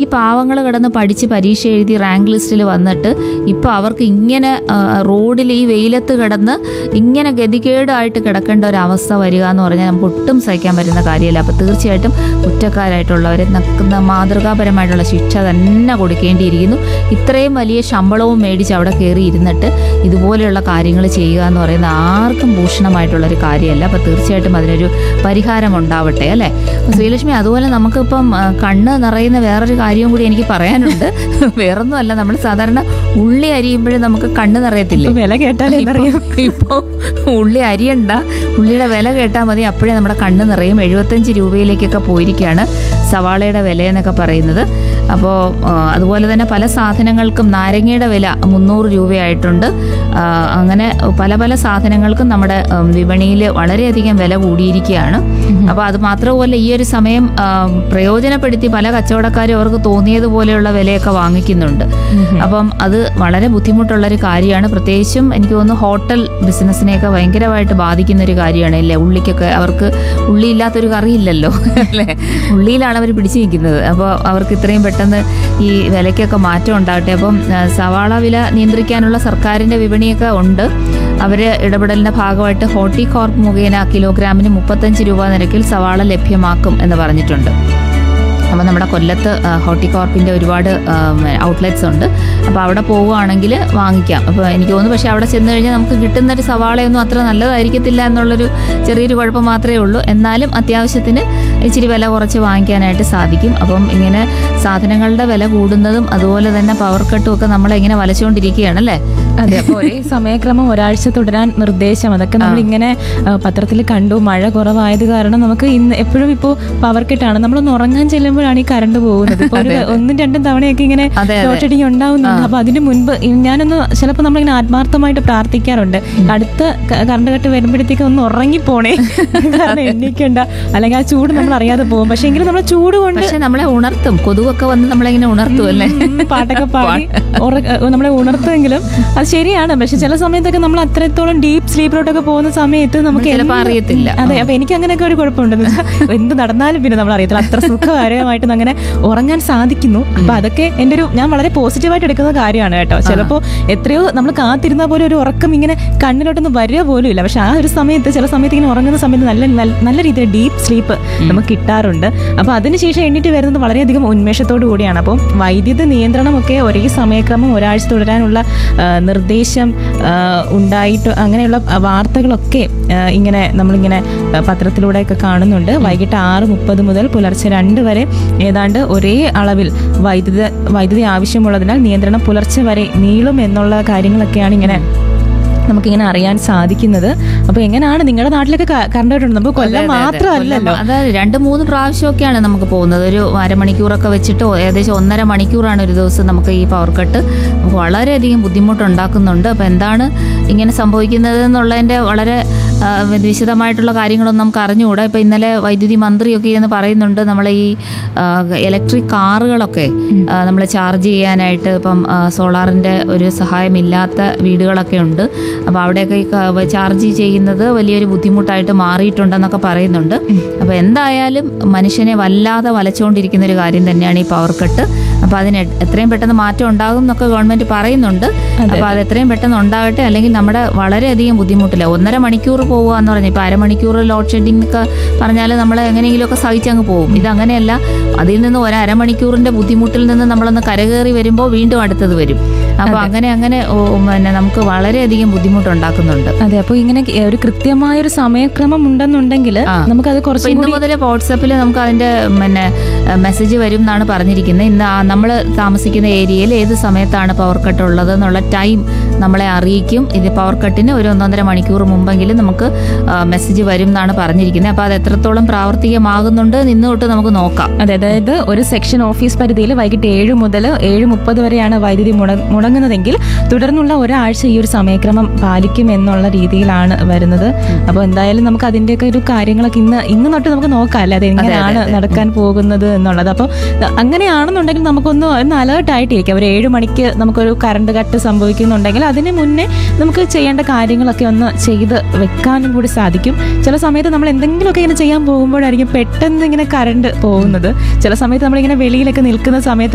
പാവങ്ങൾ കിടന്ന് പഠിച്ച് പരീക്ഷ എഴുതി റാങ്ക് ലിസ്റ്റിൽ വന്നിട്ട് ഇപ്പോൾ അവർക്ക് ഇങ്ങനെ റോഡിൽ ഈ വെയിലത്ത് കിടന്ന് ഇങ്ങനെ ഗതികേടായിട്ട് കിടക്കേണ്ട ഒരു അവസ്ഥ വരിക എന്ന് പറഞ്ഞാൽ നമുക്ക് ഒട്ടും സഹിക്കാൻ പറ്റുന്ന കാര്യമല്ല അപ്പോൾ തീർച്ചയായിട്ടും കുറ്റക്കാരായിട്ടുള്ളവരെ നക്കുന്ന മാതൃകാപരമായിട്ടുള്ള ശിക്ഷ തന്നെ കൊടുക്കേണ്ടിയിരിക്കുന്നു ഇത്രയും വലിയ ശമ്പളവും മേടിച്ച് അവിടെ കയറി ഇരുന്നിട്ട് ഇതുപോലെയുള്ള കാര്യങ്ങൾ ചെയ്യുക എന്ന് പറയുന്നത് ആർക്കും ഭൂഷണമായിട്ടുള്ളൊരു കാര്യമല്ല അപ്പോൾ തീർച്ചയായിട്ടും അതിനൊരു പരിഹാരം ഉണ്ടാവട്ടെ അല്ലേ അപ്പോൾ ശ്രീലക്ഷ്മി അതുപോലെ നമുക്കിപ്പം ആ, കണ്ണ് നിറയുന്ന വേറൊരു കാര്യവും കൂടി എനിക്ക് പറയാനുണ്ട് വേറൊന്നുമല്ല നമ്മൾ സാധാരണ ഉള്ളി അരിയുമ്പോഴും നമുക്ക് കണ്ണ് നിറയത്തില്ലേ വില കേട്ടാലേ എന്നറിയാം ഇപ്പോൾ ഉള്ളി അരിയണ്ട ഉള്ളിയുടെ വില കേട്ടാൽ മതി അപ്പോഴേ നമ്മുടെ കണ്ണ് നിറയും എഴുപത്തഞ്ച് രൂപയിലേക്കൊക്കെ പോയിരിക്കുകയാണ് സവാളയുടെ വില എന്നൊക്കെ പറയുന്നത് അപ്പോൾ അതുപോലെ തന്നെ പല സാധനങ്ങൾക്കും നാരങ്ങയുടെ വില മുന്നൂറ് രൂപയായിട്ടുണ്ട് ആ, അങ്ങനെ പല പല സാധനങ്ങൾക്കും നമ്മുടെ വിപണിയിൽ വളരെയധികം വില കൂടിയിരിക്കുകയാണ് അപ്പോൾ അത് മാത്രമല്ല ഈ ഒരു സമയം ആ, പ്രയോജനപ്പെടുത്തി പല കച്ചവടക്കാരും അവർക്ക് തോന്നിയതുപോലെയുള്ള വിലയൊക്കെ വാങ്ങിക്കുന്നുണ്ട് അപ്പം അത് വളരെ ബുദ്ധിമുട്ടുള്ള ഒരു കാര്യമാണ് പ്രത്യേകിച്ചും എനിക്ക് തോന്നുന്നു ഹോട്ടൽ ബിസിനസ്സിനെയൊക്കെ ഭയങ്കരമായിട്ട് ബാധിക്കുന്ന ഒരു കാര്യമാണ് അല്ലേ ഉള്ളിക്കൊക്കെ അവർക്ക് ഉള്ളി ഇല്ലാത്തൊരു കറിയില്ലല്ലോ അല്ലേ ഉള്ളിയിലാണ് അവർ പിടിച്ചു നിൽക്കുന്നത് അപ്പോൾ അവർക്ക് ഇത്രയും പെട്ടെന്ന് ഈ വിലയ്ക്കൊക്കെ മാറ്റം ഉണ്ടാകട്ടെ അപ്പം ആ, സവാള വില നിയന്ത്രിക്കാനുള്ള സർക്കാരിൻ്റെ വിപണിയൊക്കെ ഉണ്ട് അവർ ഇടപെടലിൻ്റെ ഭാഗമായിട്ട് ഹോർട്ടികോർപ്പ് മുഖേന കിലോഗ്രാമിന് മുപ്പത്തഞ്ച് രൂപ നിരക്കിൽ സവാള ലഭ്യമാക്കും എന്ന് പറഞ്ഞിട്ടുണ്ട് അപ്പോൾ നമ്മുടെ കൊല്ലത്ത് ആ, ഹോർട്ടികോർപ്പിൻ്റെ ഒരുപാട് ഔട്ട്ലെറ്റ്സ് ഉണ്ട് അപ്പോൾ അവിടെ പോവുകയാണെങ്കിൽ വാങ്ങിക്കാം അപ്പോൾ എനിക്ക് തോന്നുന്നു പക്ഷേ അവിടെ ചെന്ന് കഴിഞ്ഞാൽ നമുക്ക് കിട്ടുന്നൊരു സവാളയൊന്നും അത്ര നല്ലതായിരിക്കത്തില്ല എന്നുള്ളൊരു ചെറിയൊരു കുഴപ്പം മാത്രമേ ഉള്ളൂ എന്നാലും അത്യാവശ്യത്തിന് ഇച്ചിരി വില കുറച്ച് വാങ്ങിക്കാനായിട്ട് സാധിക്കും അപ്പം ഇങ്ങനെ സാധനങ്ങളുടെ വില കൂടുന്നതും അതുപോലെ തന്നെ പവർ കട്ടും ഒക്കെ നമ്മളെ ഇങ്ങനെ വലച്ചുകൊണ്ടിരിക്കുകയാണല്ലേ അതെ അപ്പൊ ഒരേ സമയക്രമം ഒരാഴ്ച തുടരാൻ നിർദ്ദേശം അതൊക്കെ നമ്മൾ ഇങ്ങനെ പത്രത്തിൽ കണ്ടു മഴ കുറവായത് കാരണം നമുക്ക് ഇന്ന് എപ്പോഴും ഇപ്പോൾ പവർ കട്ടാണ് നമ്മളൊന്ന് ഉറങ്ങാൻ ചെല്ലുമ്പോഴാണ് ഈ കറണ്ട് പോകുന്നത് ഇപ്പൊ ഒരു ഒന്നും രണ്ടും തവണയൊക്കെ ഇങ്ങനെ അതെ, അതെ. ലോഡ് ഷെഡിങ് ഉണ്ടാവുന്നുണ്ട് അപ്പൊ അതിന് മുൻപ് ഈ ഞാനൊന്ന് ചിലപ്പോൾ നമ്മളിങ്ങനെ ആത്മാർത്ഥമായിട്ട് പ്രാർത്ഥിക്കാറുണ്ട് അടുത്ത ക- കറണ്ട് കട്ട് വരുമ്പോഴത്തേക്ക് ഒന്ന് ഉറങ്ങിപ്പോണേ കാരണം എണ്ണിക്കണ്ട അല്ലെങ്കിൽ ആ ചൂട് നമ്മൾ അറിയാതെ പോകും പക്ഷെ എങ്കിലും നമ്മൾ ചൂട് കൊണ്ട് പക്ഷെ നമ്മളെ ഉണർത്തും കൊതുകൊക്കെ വന്ന് നമ്മളിങ്ങനെ ഉണർത്തും അല്ലേ ഉം, പാട്ടൊക്കെ പാടി ഉറ- ഏഹ് നമ്മളെ ഉണർത്തുമെങ്കിലും അത് ശരിയാണ് പക്ഷെ ചില സമയത്തൊക്കെ നമ്മൾ അത്രത്തോളം ഡീപ്പ് സ്ലീപ്പിലോട്ടൊക്കെ പോകുന്ന സമയത്ത് നമുക്ക് ചിലപ്പോൾ എന്ത് അറിയത്തില്ല. അതെ അപ്പൊ എനിക്ക് അങ്ങനെയൊക്കെ ഒരു കുഴപ്പമുണ്ടെന്ന് വെച്ചാൽ എന്ത് നടന്നാലും പിന്നെ നമ്മൾ അറിയത്തില്ല അത്ര സുഖകരമായിട്ട് അങ്ങനെ ഉറങ്ങാൻ സാധിക്കുന്നു അപ്പൊ അതൊക്കെ എൻ്റെ ഒരു ഞാൻ വളരെ പോസിറ്റീവായിട്ട് എടുക്കുന്ന കാര്യമാണ് കേട്ടോ ചിലപ്പോൾ എത്രയോ നമ്മൾ കാത്തിരുന്ന പോലെ ഒരു ഉറക്കം ഇങ്ങനെ കണ്ണിലോട്ടൊന്നും വരിക പോലും ഇല്ല പക്ഷെ ആ ഒരു സമയത്ത് ചില സമയത്ത് ഇങ്ങനെ ഉറങ്ങുന്ന സമയത്ത് നല്ല നല്ല- നല്ല രീതിയിൽ ഡീപ്പ് സ്ലീപ്പ് നമുക്ക് കിട്ടാറുണ്ട് അപ്പൊ അതിനുശേഷം എണ്ണീറ്റ് വരുന്നത് വളരെയധികം ഉന്മേഷത്തോടു കൂടിയാണ് അപ്പോൾ വൈദ്യുതി നിയന്ത്രണമൊക്കെ ഒരേ സമയക്രമം ഒരാഴ്ച തുടരാനുള്ള ആ, നിർദ്ദേശം ആ, ഉണ്ടായിട്ട് അങ്ങനെയുള്ള വാർത്തകളൊക്കെ ആ, ഇങ്ങനെ നമ്മളിങ്ങനെ ആ, പത്രത്തിലൂടെയൊക്കെ കാണുന്നുണ്ട് വൈകിട്ട് ആറ് മുപ്പത് മുതൽ പുലർച്ചെ രണ്ട് വരെ ഏതാണ്ട് ഒരേ അളവിൽ വൈദ്യുതി വൈദ്യുതി ആവശ്യമുള്ളതിനാൽ നിയന്ത്രണം പുലർച്ചെ വരെ നീളും എന്നുള്ള കാര്യങ്ങളൊക്കെയാണ് ഇങ്ങനെ നമുക്കിങ്ങനെ അറിയാൻ സാധിക്കുന്നത് അപ്പൊ എങ്ങനെയാണ് നിങ്ങളുടെ നാട്ടിലൊക്കെ ക- കറണ്ട് കട്ടുണ്ട് നമുക്ക് കൊല്ലം മാത്രമല്ലല്ലോ അതായത് രണ്ട് മൂന്ന് പ്രാവശ്യമൊക്കെയാണ് നമുക്ക് പോകുന്നത് ഒരു അരമണിക്കൂറൊക്കെ വെച്ചിട്ട് ഏകദേശം ഒന്നര മണിക്കൂറാണ് ഒരു ദിവസം നമുക്ക് ഈ പവർ കട്ട് നമുക്ക് വളരെയധികം ബുദ്ധിമുട്ടുണ്ടാക്കുന്നുണ്ട് അപ്പോൾ എന്താണ് ഇങ്ങനെ സംഭവിക്കുന്നത് എന്നുള്ളതിൻ്റെ വളരെ ആ, വിശദമായിട്ടുള്ള കാര്യങ്ങളൊന്നും നമുക്ക് അറിഞ്ഞുകൂടാ ഇപ്പോൾ ഇന്നലെ വൈദ്യുതി മന്ത്രിയൊക്കെ എന്ന് പറയുന്നുണ്ട് നമ്മളെ ഈ ഇലക്ട്രിക് കാറുകളൊക്കെ നമ്മൾ ചാർജ് ചെയ്യാനായിട്ട് ഇപ്പം സോളാറിൻ്റെ ഒരു സഹായമില്ലാത്ത വീടുകളൊക്കെ ഉണ്ട് അപ്പോൾ അവിടെയൊക്കെ ഈ ക- ചാർജ് ചെയ്യുന്നത് വലിയൊരു ബുദ്ധിമുട്ടായിട്ട് മാറിയിട്ടുണ്ടെന്നൊക്കെ പറയുന്നുണ്ട് അപ്പോൾ എന്തായാലും മനുഷ്യനെ വല്ലാതെ വലച്ചുകൊണ്ടിരിക്കുന്ന ഒരു കാര്യം തന്നെയാണ് ഈ പവർ കട്ട് അപ്പോൾ അതിന് എ- എത്രയും പെട്ടെന്ന് മാറ്റം ഉണ്ടാകും എന്നൊക്കെ ഗവൺമെന്റ് പറയുന്നുണ്ട് അപ്പോൾ അത് എത്രയും പെട്ടെന്ന് ഉണ്ടാകട്ടെ അല്ലെങ്കിൽ നമ്മുടെ വളരെയധികം ബുദ്ധിമുട്ടില്ല ഒന്നര മണിക്കൂർ പോവുക എന്ന് പറഞ്ഞാൽ ഇപ്പോൾ അരമണിക്കൂർ ലോഡ് ഷെഡിംഗ് ഒക്കെ പറഞ്ഞാൽ നമ്മൾ എങ്ങനെയെങ്കിലുമൊക്കെ സഹിച്ചങ്ങ് പോകും ഇത് അങ്ങനെയല്ല അതിൽ നിന്ന് ഒരു അരമണിക്കൂറിന്റെ ബുദ്ധിമുട്ടിൽ നിന്ന് നമ്മളൊന്ന് കരകയറി വരുമ്പോൾ വീണ്ടും അടുത്തത് വരും അപ്പോൾ അങ്ങനെ അങ്ങനെ ഓ, പിന്നെ നമുക്ക് വളരെയധികം ബുദ്ധിമുട്ടുണ്ടാക്കുന്നുണ്ട് അതെ അപ്പൊ ഇങ്ങനെ ഒരു കൃത്യമായ ഒരു സമയക്രമം ഉണ്ടെന്നുണ്ടെങ്കിൽ ആ. നമുക്കത് അപ്പൊ കുറച്ചും ഇന്ന് കൂടി മുതൽ വാട്സാപ്പിൽ നമുക്ക് അതിന്റെ പിന്നെ മെസ്സേജ് വരും എന്നാണ് പറഞ്ഞിരിക്കുന്നത് ഇന്ന് നമ്മൾ താമസിക്കുന്ന ഏരിയയിൽ ഏത് സമയത്താണ് പവർ കട്ട് ഉള്ളത് എന്നുള്ള ടൈം നമ്മളെ അറിയിക്കും ഇത് പവർ കട്ടിന് ഒരു ഒന്നൊന്നര മണിക്കൂർ മുമ്പെങ്കിലും നമുക്ക് മെസ്സേജ് വരും എന്നാണ് പറഞ്ഞിരിക്കുന്നത് അപ്പോൾ അത് എത്രത്തോളം പ്രാവർത്തികമാകുന്നുണ്ട് നിന്ന് തൊട്ട് നമുക്ക് നോക്കാം അതെ അതായത് ഒരു സെക്ഷൻ ഓഫീസ് പരിധിയിൽ വൈകിട്ട് ഏഴ് മുതൽ ഏഴ് മുപ്പത് വരെയാണ് വൈദ്യുതി മുട- മുടങ്ങുന്നതെങ്കിൽ തുടർന്നുള്ള ഒരാഴ്ച ഈ ഒരു സമയക്രമം പാലിക്കും എന്നുള്ള രീതിയിലാണ് വരുന്നത് അപ്പോൾ എന്തായാലും നമുക്ക് അതിന്റെയൊക്കെ ഒരു കാര്യങ്ങളൊക്കെ ഇന്ന് ഇന്ന് തൊട്ട് നമുക്ക് നോക്കാം അല്ലേ അത് എങ്ങനെയാണ് നടക്കാൻ പോകുന്നത് എന്നുള്ളത് അപ്പോൾ അങ്ങനെയാണെന്നുണ്ടെങ്കിൽ നമുക്കൊന്ന് ഒന്ന് അലേർട്ട് ആയിട്ടിരിക്കാം ഒരു ഏഴ് മണിക്ക് നമുക്കൊരു കറണ്ട് കട്ട് സംഭവിക്കുന്നുണ്ടെങ്കിൽ അതിന് മുന്നേ നമുക്ക് ചെയ്യേണ്ട കാര്യങ്ങളൊക്കെ ഒന്ന് ചെയ്ത് വെക്കാനും കൂടി സാധിക്കും ചില സമയത്ത് നമ്മൾ എന്തെങ്കിലുമൊക്കെ ഇങ്ങനെ ചെയ്യാൻ പോകുമ്പോഴായിരിക്കും പെട്ടെന്ന് ഇങ്ങനെ കറണ്ട് പോകുന്നത് ചില സമയത്ത് നമ്മളിങ്ങനെ വെളിയിലൊക്കെ നിൽക്കുന്ന സമയത്ത്